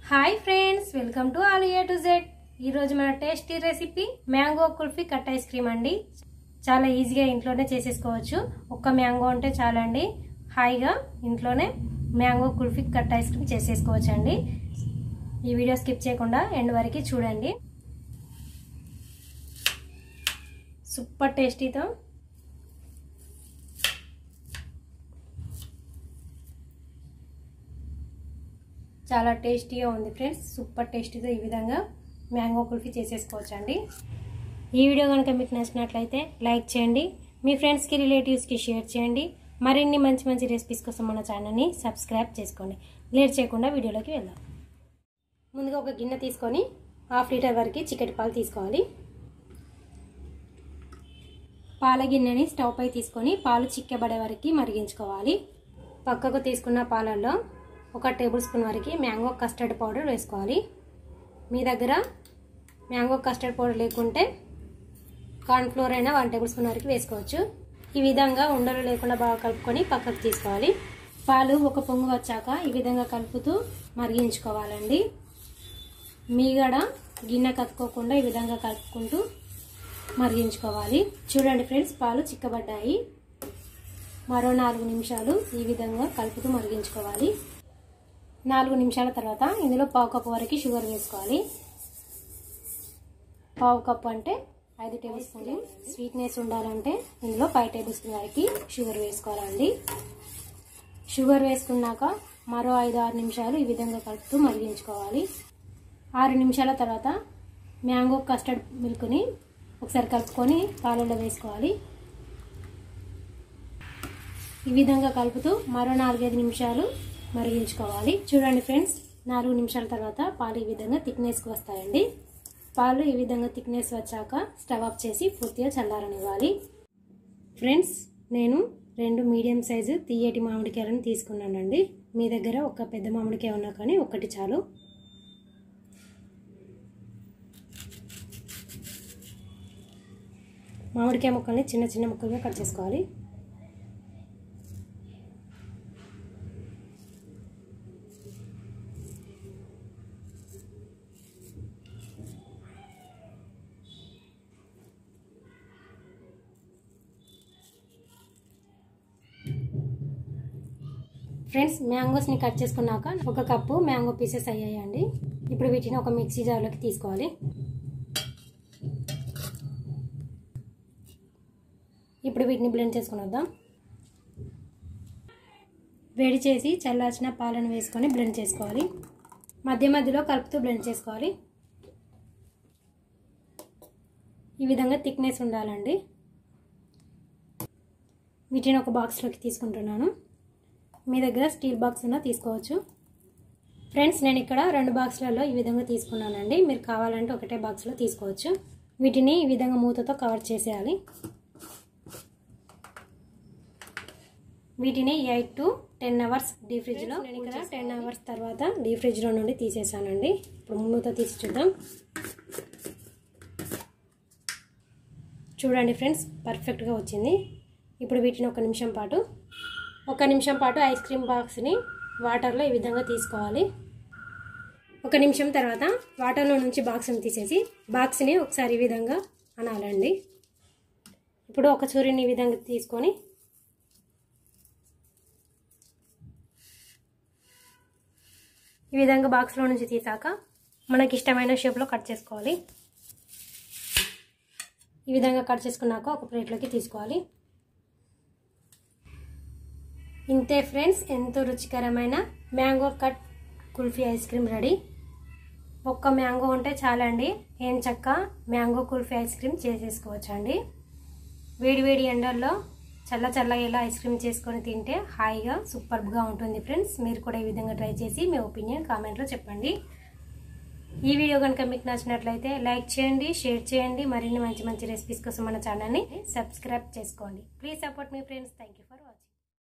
hi friends welcome to all A to Z ఈరోజు మన tasty recipe mango kulfi cut ice cream అండి చాలా ఈజీగా ఇంట్లోనే చేసేసుకోవచ్చు ఒక్క మ్యాంగో ఉంటే చాలండి హాయిగా ఇంట్లోనే mango kulfi cut ice cream చేసేసుకోవచ్చు అండి ఈ వీడియో స్కిప్ చేయకుండా ఎండ్ వరకు చూడండి సూపర్ టేస్టీతో చాలా టేస్టీగా ఉంది ఫ్రెండ్స్ సూపర్ టేస్టీతో ఈ విధంగా మ్యాంగో కుల్ఫీ చేసేసుకోవచ్చు అండి ఈ వీడియో కనుక మీకు నచ్చినట్లయితే లైక్ చేయండి మీ ఫ్రెండ్స్కి రిలేటివ్స్కి షేర్ చేయండి మరిన్ని మంచి మంచి రెసిపీస్ కోసం మన ఛానల్ని సబ్స్క్రైబ్ చేసుకోండి లేట్ చేయకుండా వీడియోలోకి వెళ్దాం ముందుగా ఒక గిన్నె తీసుకొని హాఫ్ లీటర్ వరకు చికెట్ పాలు తీసుకోవాలి పాల గిన్నెని స్టవ్ పై తీసుకొని పాలు చిక్కబడే వరకు మరిగించుకోవాలి పక్కకు తీసుకున్న పాలల్లో ఒక టేబుల్ స్పూన్ వరకు మ్యాంగో కస్టర్డ్ పౌడర్ వేసుకోవాలి మీ దగ్గర మ్యాంగో కస్టర్డ్ పౌడర్ లేకుంటే కార్న్ఫ్లోర్ అయినా వన్ టేబుల్ స్పూన్ వరకు వేసుకోవచ్చు ఈ విధంగా ఉండలు లేకుండా బాగా కలుపుకొని పక్కకు తీసుకోవాలి పాలు ఒక పొంగు వచ్చాక ఈ విధంగా కలుపుతూ మరిగించుకోవాలండి మీగడ గిన్నె కత్తుకోకుండా ఈ విధంగా కలుపుకుంటూ మరిగించుకోవాలి చూడండి ఫ్రెండ్స్ పాలు చిక్కబడ్డాయి మరో నాలుగు నిమిషాలు ఈ విధంగా కలుపుతూ మరిగించుకోవాలి నాలుగు నిమిషాల తర్వాత ఇందులో పావు కప్పు వరకు షుగర్ వేసుకోవాలి పావు కప్పు అంటే ఐదు టేబుల్ స్పూన్లు స్వీట్నెస్ ఉండాలంటే ఇందులో ఫైవ్ టేబుల్ స్పూన్ వరకు షుగర్ వేసుకోవాలండి షుగర్ వేసుకున్నాక మరో ఐదు ఆరు నిమిషాలు ఈ విధంగా కలుపుతూ మరిగించుకోవాలి ఆరు నిమిషాల తర్వాత మ్యాంగో కస్టర్డ్ మిల్క్ని ఒకసారి కలుపుకొని పాలలో వేసుకోవాలి ఈ విధంగా కలుపుతూ మరో నాలుగైదు నిమిషాలు మరిగించుకోవాలి చూడండి ఫ్రెండ్స్ నాలుగు నిమిషాల తర్వాత పాలు ఈ విధంగా థిక్నెస్కి వస్తాయండి పాలు ఈ విధంగా థిక్నెస్ వచ్చాక స్టవ్ ఆఫ్ చేసి పూర్తిగా చల్లారనివ్వాలి ఫ్రెండ్స్ నేను రెండు మీడియం సైజు తీయటి మామిడికాయలను తీసుకున్నానండి మీ దగ్గర ఒక పెద్ద మామిడికాయ ఉన్నా కానీ ఒకటి చాలు మామిడికాయ ముక్కల్ని చిన్న చిన్న ముక్కలుగా కట్ చేసుకోవాలి ఫ్రెండ్స్ మ్యాంగోస్ని కట్ చేసుకున్నాక ఒక కప్పు మ్యాంగో పీసెస్ అయ్యాయండి ఇప్పుడు వీటిని ఒక మిక్సీ జార్లోకి తీసుకోవాలి ఇప్పుడు వీటిని బ్లెండ్ చేసుకుని వద్దాం వేడి చేసి చల్లార్చిన పాలను వేసుకొని బ్లెండ్ చేసుకోవాలి మధ్య మధ్యలో కలుపుతూ బ్లెండ్ చేసుకోవాలి ఈ విధంగా థిక్నెస్ ఉండాలండి వీటిని ఒక బాక్స్లోకి తీసుకుంటున్నాను మీ దగ్గర స్టీల్ బాక్స్ ఉన్నా తీసుకోవచ్చు ఫ్రెండ్స్ నేను ఇక్కడ రెండు బాక్స్లలో ఈ విధంగా తీసుకున్నానండి మీరు కావాలంటే ఒకటే బాక్స్లో తీసుకోవచ్చు వీటిని ఈ విధంగా మూతతో కవర్ చేసేయాలి వీటిని ఎయిట్ టు టెన్ అవర్స్ డీ ఫ్రిడ్జ్లో నేను ఇక్కడ టెన్ అవర్స్ తర్వాత డీ ఫ్రిడ్జ్లో నుండి తీసేసానండి ఇప్పుడు మూత తీసి చూద్దాం చూడండి ఫ్రెండ్స్ పర్ఫెక్ట్గా వచ్చింది ఇప్పుడు వీటిని ఒక నిమిషం పాటు ఒక నిమిషం పాటు ఐస్ క్రీమ్ బాక్స్ని వాటర్లో ఈ విధంగా తీసుకోవాలి ఒక నిమిషం తర్వాత వాటర్లో నుంచి బాక్స్ని తీసేసి బాక్స్ని ఒకసారి ఈ విధంగా అనాలండి ఇప్పుడు ఒక చూరిని ఈ విధంగా తీసుకొని ఈ విధంగా బాక్స్లో నుంచి తీసాక మనకి ఇష్టమైన షేప్లో కట్ చేసుకోవాలి ఈ విధంగా కట్ చేసుకున్నాక ఒక ప్లేట్లోకి తీసుకోవాలి ఇంతే ఫ్రెండ్స్ ఎంతో రుచికరమైన mango cut kulfi ice cream ready ఒక్క మ్యాంగో ఉంటే చాలండి ఏం చక్క మ్యాంగో కుల్ఫీ ఐస్ క్రీమ్ చేసేసుకోవచ్చు అండి వేడి వేడి ఎండల్లో చల్ల చల్లగా ఇలా ఐస్ క్రీమ్ చేసుకొని తింటే హాయిగా సూపర్గా ఉంటుంది ఫ్రెండ్స్ మీరు కూడా ఈ విధంగా ట్రై చేసి మీ ఒపీనియన్ కామెంట్లో చెప్పండి ఈ వీడియో కనుక మీకు నచ్చినట్లయితే లైక్ చేయండి షేర్ చేయండి మరిన్ని మంచి మంచి రెసిపీస్ కోసం మన ఛానల్ని సబ్స్క్రైబ్ చేసుకోండి ప్లీజ్ సపోర్ట్ మీ ఫ్రెండ్స్ థ్యాంక్ ఫర్ వాచింగ్